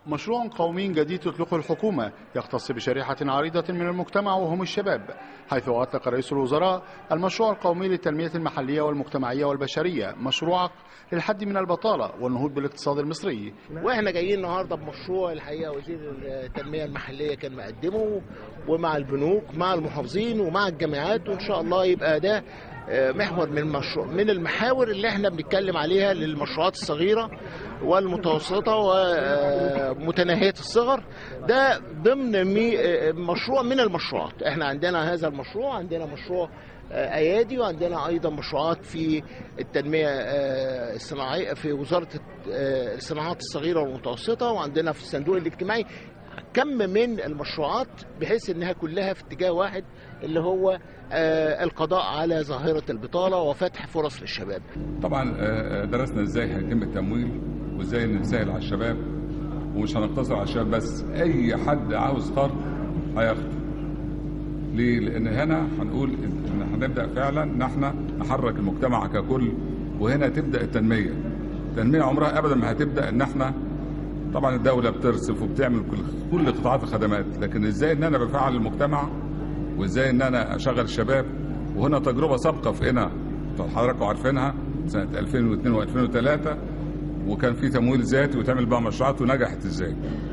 مشروع قومي جديد تطلقه الحكومة يختص بشريحة عريضة من المجتمع وهم الشباب حيث أطلق رئيس الوزراء المشروع القومي للتنمية المحلية والمجتمعية والبشرية مشروع للحد من البطالة والنهوض بالاقتصاد المصري واحنا جايين النهارده بمشروع الحقيقه وزير التنميه المحليه كان مقدمه ومع البنوك مع المحافظين ومع الجامعات وان شاء الله يبقى ده محور من المشروع من المحاور اللي احنا بنتكلم عليها للمشروعات الصغيره والمتوسطه ومتناهيه الصغر ده ضمن مشروع من المشروعات احنا عندنا هذا المشروع عندنا مشروع ايادي وعندنا ايضا مشروعات في التنميه الصناعيه في وزاره الصناعات الصغيره والمتوسطه وعندنا في الصندوق الاجتماعي كم من المشروعات بحيث انها كلها في اتجاه واحد اللي هو القضاء على ظاهره البطاله وفتح فرص للشباب. طبعا درسنا ازاي هيتم التمويل وازاي نسهل على الشباب ومش هنقتصر على الشباب بس اي حد عاوز قرض هياخده. ليه؟ لان هنا هنقول ان هنبدا فعلا ان احنا نحرك المجتمع ككل وهنا تبدا التنميه. التنميه عمرها ابدا ما هتبدا ان احنا طبعا الدوله بتصرف وبتعمل كل كل قطاعات الخدمات لكن ازاي ان انا بفعل المجتمع وازاي ان انا اشغل الشباب وهنا تجربه سابقه في هنا حضراتكم عارفينها سنه 2002 و2003 وكان في تمويل ذاتي وتعمل بقى مشروعات ونجحت ازاي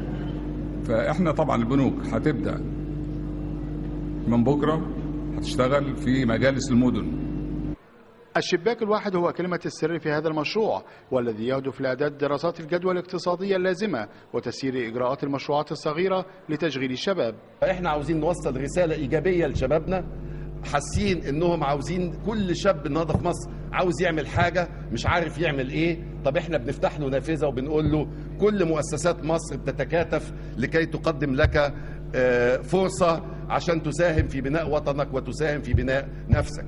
فاحنا طبعا البنوك هتبدا من بكره هتشتغل في مجالس المدن الشباك الواحد هو كلمة السر في هذا المشروع والذي يهدف لإعداد دراسات الجدوى الاقتصادية اللازمة وتسيير إجراءات المشروعات الصغيرة لتشغيل الشباب احنا عاوزين نوصل رسالة إيجابية لشبابنا حاسين انهم عاوزين كل شاب النهارده في مصر عاوز يعمل حاجه مش عارف يعمل ايه طب احنا بنفتح له نافذه وبنقول له كل مؤسسات مصر بتتكاتف لكي تقدم لك فرصه عشان تساهم في بناء وطنك وتساهم في بناء نفسك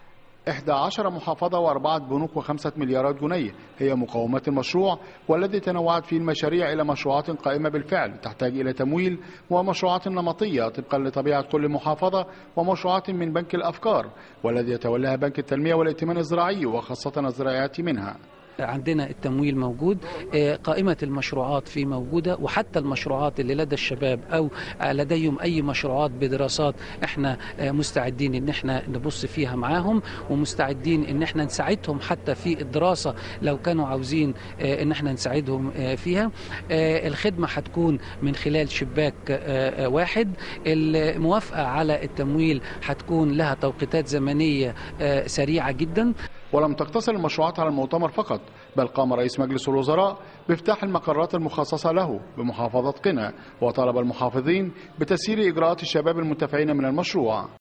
11 محافظة وأربعة بنوك وخمسة مليارات جنيه هي مقومات المشروع والذي تنوعت فيه المشاريع إلى مشروعات قائمة بالفعل تحتاج إلى تمويل ومشروعات نمطية طبقا لطبيعة كل محافظة ومشروعات من بنك الأفكار والذي يتولاها بنك التنمية والائتمان الزراعي وخاصة الزراعيات منها عندنا التمويل موجود قائمة المشروعات في موجودة وحتى المشروعات اللي لدى الشباب أو لديهم أي مشروعات بدراسات احنا مستعدين ان احنا نبص فيها معاهم ومستعدين ان احنا نساعدهم حتى في الدراسة لو كانوا عاوزين ان احنا نساعدهم فيها الخدمة هتكون من خلال شباك واحد الموافقة على التمويل هتكون لها توقيتات زمنية سريعة جدا ولم تقتصر المشروعات على المؤتمر فقط بل قام رئيس مجلس الوزراء بافتتاح المقرات المخصصة له بمحافظة قنا وطلب المحافظين بتسيير إجراءات الشباب المنتفعين من المشروع